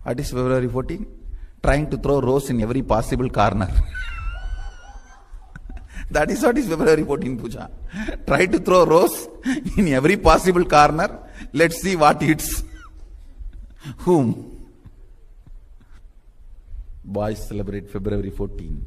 What is February 14? Trying to throw rose in every possible corner. that is what is February 14 puja. Try to throw rose in every possible corner. Let's see what hits whom. Boys celebrate February 14.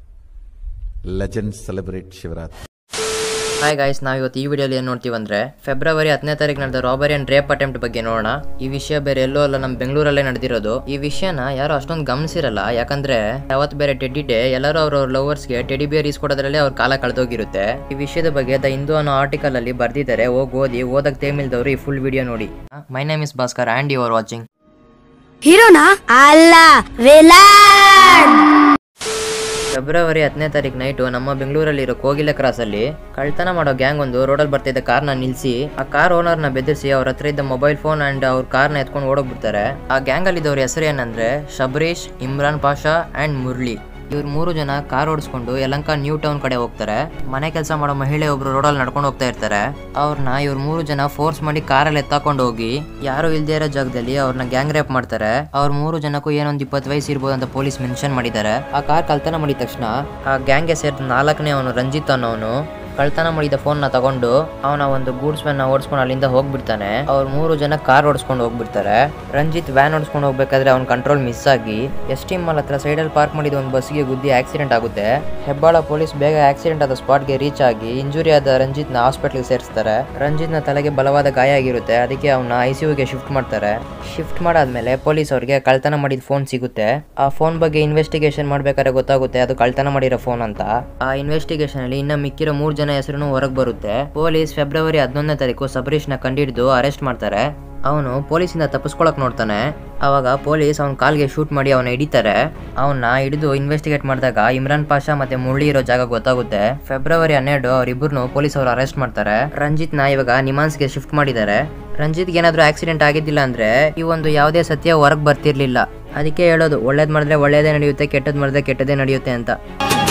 Legends celebrate Shivaratri. Hi guys ನಾವು ಇವತ್ತು ಈ ವಿಡಿಯೋಲಿ ಏನು ನೋಡ್ತೀವಿ ಅಂದ್ರೆ February ಹತ್ತನೇ ತಾರೀಕು ನಡೆದ ರಾಬರಿ ಅಂಡ್ ರೇಪ್ ಅಟೆಂಪ್ಟ್ ಬಗ್ಗೆ ನೋಡೋಣ ಈ ವಿಷಯ ಬೇರೆ ಎಲ್ಲೋ ಅಲ್ಲ ನಮ್ಮ ಬೆಂಗಳೂರಲ್ಲೇ ನಡೆದಿರೋದು ಈ ವಿಷಯನ ಯಾರು ಅಷ್ಟೊಂದು ಗಮನಿಸಿರಲ್ಲ ಯಾಕಂದ್ರೆ ಅವತ್ತು ಬೇರೆ ಟೆಡ್ಡಿ ಡೇ ಎಲ್ಲರೂ ಅವ್ರ ಲವರ್ಸ್ಗೆ ಟೆಡಿ ಬಿಯರ್ ಇಸ್ಕೊಡೋದ್ರಲ್ಲೇ ಅವ್ರ ಕಾಲ ಕಳೆದೋಗಿರುತ್ತೆ ಈ ವಿಷಯದ ಬಗ್ಗೆ ದ ಹಿಂದೂ ಅನ್ನೋ ಆರ್ಟಿಕಲ್ ಅಲ್ಲಿ ಬರ್ದಿದ್ದಾರೆ ಹೋಗಿ ಓದಿ ಓದಕ್ ತೇಮಿಲ್ದವ್ರು ಈ ಫುಲ್ ವಿಡಿಯೋ ನೋಡಿ my name is Bhaskar and you are watching ಹೀರೋನಾ ಅಲ್ಲ ವಿಲನ್ ಫೆಬ್ರವರಿ ಹತ್ತನೇ ತಾರೀಕು ನೈಟು ನಮ್ಮ ಬೆಂಗಳೂರಲ್ಲಿರೋ ಕೋಗಿಲೆ ಕ್ರಾಸ್ ಅಲ್ಲಿ ಕಳ್ತನ ಮಾಡೋ ಗ್ಯಾಂಗ್ ಒಂದು ರೋಡಲ್ಲಿ ಬರ್ತಿದ್ದ ಕಾರ್ನ ನಿಲ್ಸಿ ಆ ಕಾರ್ ಓನರ್ನ ಬೆದರಿಸಿ ಅವ್ರ ಹತ್ರ ಇದ್ದ ಮೊಬೈಲ್ ಫೋನ್ ಅಂಡ್ ಅವ್ರ ಕಾರ್ನ ಎತ್ಕೊಂಡು ಓಡೋಗ್ಬಿಡ್ತಾರೆ ಆ ಗ್ಯಾಂಗ್ ಅಲ್ಲಿ ಇದ್ದವ್ರ ಹೆಸರು ಏನಂದ್ರೆ ಶಬರೀಶ್ ಇಮ್ರಾನ್ ಪಾಷಾ ಅಂಡ್ ಮುರಳಿ ಇವ್ರು ಮೂರು ಜನ ಕಾರ್ ಓಡಿಸ್ಕೊಂಡು ಯಲಂಕ ನ್ಯೂ ಟೌನ್ ಕಡೆ ಹೋಗ್ತಾರೆ ಮನೆ ಕೆಲಸ ಮಾಡೋ ಮಹಿಳೆ ಒಬ್ರು ರೋಡಲ್ಲಿ ನಡ್ಕೊಂಡು ಹೋಗ್ತಾ ಇರ್ತಾರೆ ಅವ್ರನ್ನ ಇವ್ರ ಮೂರು ಜನ ಫೋರ್ಸ್ ಮಾಡಿ ಕಾರಲ್ಲಿ ಎತ್ತಾಕೊಂಡು ಹೋಗಿ ಯಾರು ಇಲ್ದೇ ಇರೋ ಜಾಗದಲ್ಲಿ ಅವ್ರನ್ನ ಗ್ಯಾಂಗ್ ರೇಪ್ ಮಾಡ್ತಾರೆ ಅವ್ರ ಮೂರು ಜನಕ್ಕೂ ಏನೊಂದು ಇಪ್ಪತ್ತು ವಯಸ್ಸು ಇರ್ಬೋದು ಅಂತ ಪೊಲೀಸ್ ಮೆನ್ಷನ್ ಮಾಡಿದ್ದಾರೆ ಆ ಕಾರ್ ಕಳ್ತನ ಮಾಡಿದ ತಕ್ಷಣ ಆ ಗ್ಯಾಂಗ್ಗೆ ಸೇರಿದ ನಾಲ್ಕನೇ ಅವನು ರಂಜಿತ್ ಅನ್ನೋನು ಕಳ್ತನ ಮಾಡಿದ ಫೋನ್ ನ ತಗೊಂಡು ಅವನ ಒಂದು ಗೂಡ್ಸ್ ವ್ಯಾನ್ ನ ಓಡಿಸ್ಕೊಂಡು ಅಲ್ಲಿಂದ ಹೋಗ್ಬಿಡ್ತಾನೆ ಅವ್ರ ಮೂರು ಜನ ಕಾರ್ ಓಡಿಸ್ಕೊಂಡು ಹೋಗ್ಬಿಡ್ತಾರೆ ರಂಜಿತ್ ವ್ಯಾನ್ ಓಡಿಸ್ಕೊಂಡು ಹೋಗ್ಬೇಕಾದ್ರೆ ಅವ್ನ ಕಂಟ್ರೋಲ್ ಮಿಸ್ ಆಗಿ ಎಸ್ ಟಿ ಮಾಲ್ ಹತ್ರ ಸೈಡಲ್ಲಿ ಪಾರ್ಕ್ ಮಾಡಿದ ಒಂದು ಬಸ್ಗೆ ಗುದ್ದಿ ಆಕ್ಸಿಡೆಂಟ್ ಆಗುತ್ತೆ ಹೆಬ್ಬಾಳ ಪೊಲೀಸ್ ಬೇಗ ಆಕ್ಸಿಡೆಂಟ್ ಆದ ಸ್ಪಾಟ್ಗೆ ರೀಚ್ ಆಗಿ ಇಂಜುರಿ ಆದ ರಂಜಿತ್ ನ ಹಾಸ್ಪಿಟಲ್ಗೆ ಸೇರಿಸ್ತಾರೆ ರಂಜಿತ್ ನ ತಲೆಗೆ ಬಲವಾದ ಗಾಯ ಆಗಿರುತ್ತೆ ಅದಕ್ಕೆ ಅವನ ಐ ಗೆ ಶಿಫ್ಟ್ ಮಾಡ್ತಾರೆ ಶಿಫ್ಟ್ ಮಾಡಾದ್ಮೇಲೆ ಪೊಲೀಸ್ ಅವ್ರಿಗೆ ಕಳ್ತನ ಮಾಡಿದ ಫೋನ್ ಸಿಗುತ್ತೆ ಆ ಫೋನ್ ಬಗ್ಗೆ ಇನ್ವೆಸ್ಟಿಗೇಷನ್ ಮಾಡ್ಬೇಕಾದ್ರೆ ಗೊತ್ತಾಗುತ್ತೆ ಅದು ಕಳ್ತನ ಮಾಡಿರೋ ಫೋನ್ ಅಂತ ಆ ಇನ್ವೆಸ್ಟಿಗೇಷನ್ ಅಲ್ಲಿ ಇನ್ನ ಮಿಕ್ಕಿರೋ ಮೂರ್ ಜನ ಹೆಸರು ಹೊರಗೆ ಬರುತ್ತೆ ಪೊಲೀಸ್ ಫೆಬ್ರವರಿ ಹದಿನೊಂದನೇ ತಾರೀಕು ಸಬರೀಶ್ ನ ಕಂಡಿಡಿದು ಅರೆಸ್ಟ್ ಮಾಡ್ತಾರೆ ಅವನು ಪೊಲೀಸಿಂದ ತಪ್ಪಿಸ್ಕೊಳಕ್ ನೋಡ್ತಾನೆ ಅವಾಗ ಪೊಲೀಸ್ ಅವನ ಕಾಲ್ಗೆ ಶೂಟ್ ಮಾಡಿ ಅವನ ಹಿಡಿತಾರೆ ಅವನ್ನ ಹಿಡಿದು ಇನ್ವೆಸ್ಟಿಗೇಟ್ ಮಾಡಿದಾಗ ಇಮ್ರಾನ್ ಪಾಷಾ ಮತ್ತೆ ಮುರಳಿ ಇರೋ ಜಾಗ ಗೊತ್ತಾಗುತ್ತೆ ಫೆಬ್ರವರಿ ಹನ್ನೆರಡು ಅವರಿಬ್ಬರನ್ನು ಪೊಲೀಸ್ ಅವರು ಅರೆಸ್ಟ್ ಮಾಡ್ತಾರೆ ರಂಜಿತ್ ನ ಇವಾಗ ನಿಮಾನ್ಸ್ಗೆ ಶಿಫ್ಟ್ ಮಾಡಿದ್ದಾರೆ ರಂಜಿತ್ಗೆ ಏನಾದರೂ ಆಕ್ಸಿಡೆಂಟ್ ಆಗಿದ್ದಿಲ್ಲ ಅಂದ್ರೆ ಈ ಒಂದು ಯಾವುದೇ ಸತ್ಯ ಹೊರಗೆ ಬರ್ತಿರ್ಲಿಲ್ಲ ಅದಕ್ಕೆ ಹೇಳೋದು ಒಳ್ಳೇದ್ ಮಾಡಿದ್ರೆ ಒಳ್ಳೇದೇ ನಡೆಯುತ್ತೆ ಕೆಟ್ಟದ್ ಮಾಡಿದ್ರೆ ಕೆಟ್ಟದೇ ನಡೆಯುತ್ತೆ ಅಂತ